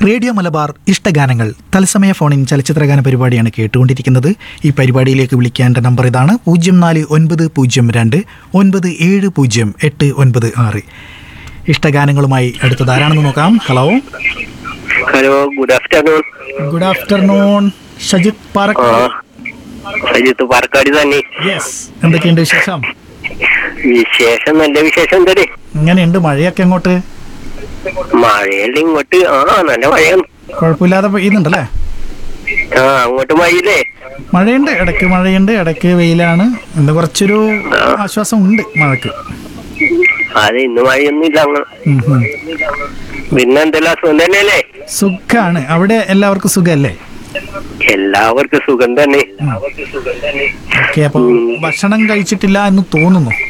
Radio Malabar ഇഷ്ടഗാനങ്ങൾ തത്സമയ ഫോണിൻ ചലച്ചിത്രഗാന പരിപാടിയാണ് കേട്ടുകൊണ്ടിരിക്കുന്നത് ഈ പരിപാടിയിലേക്ക് വിളിക്കേണ്ട നമ്പർ ഇതാണ് പൂജ്യം നാല് ഒൻപത് പൂജ്യം രണ്ട് ഒൻപത് ഏഴ് പൂജ്യം എട്ട് ഒൻപത് ആറ് ഇഷ്ടഗാനങ്ങളുമായി അടുത്തത് ആരാണെന്ന് നോക്കാം hello hello good afternoon good afternoon Shajith പാർക്ക് ആ സജിത്ത് പാർക്കാട് തന്നെ യെസ് എന്തൊക്കെയുണ്ട് വിശേഷം വിശേഷം നല്ല വിശേഷം എന്തേ എങ്ങനെയുണ്ട് മഴയൊക്കെ അങ്ങോട്ട് മഴയല്ല ഇങ്ങോട്ട് ആ നല്ല മഴയാണ് കുഴപ്പമില്ലാതെ പെയ്യുന്നുണ്ടല്ലേ ആ അങ്ങോട്ട് മഴയില്ലേ മഴയുണ്ട് ഇടയ്ക്ക് മഴയുണ്ട് ഇടയ്ക്ക് വെയിലാണ് ഇന്ന് കുറച്ചൊരു ആശ്വാസം ഉണ്ട് മഴക്ക് അത് ഇന്ന് മഴയൊന്നും ഇല്ല അങ്ങ് ഉം, ഉം. പിന്നെ എന്തെല്ലാം സുഖം തന്നെയല്ലേ സുഖാണ് അവിടെ എല്ലാവർക്കും സുഖമല്ലേ എല്ലാവർക്കും സുഖം തന്നെ ഓക്കെ അപ്പോൾ ഭക്ഷണം കഴിച്ചിട്ടില്ല എന്ന് തോന്നുന്നു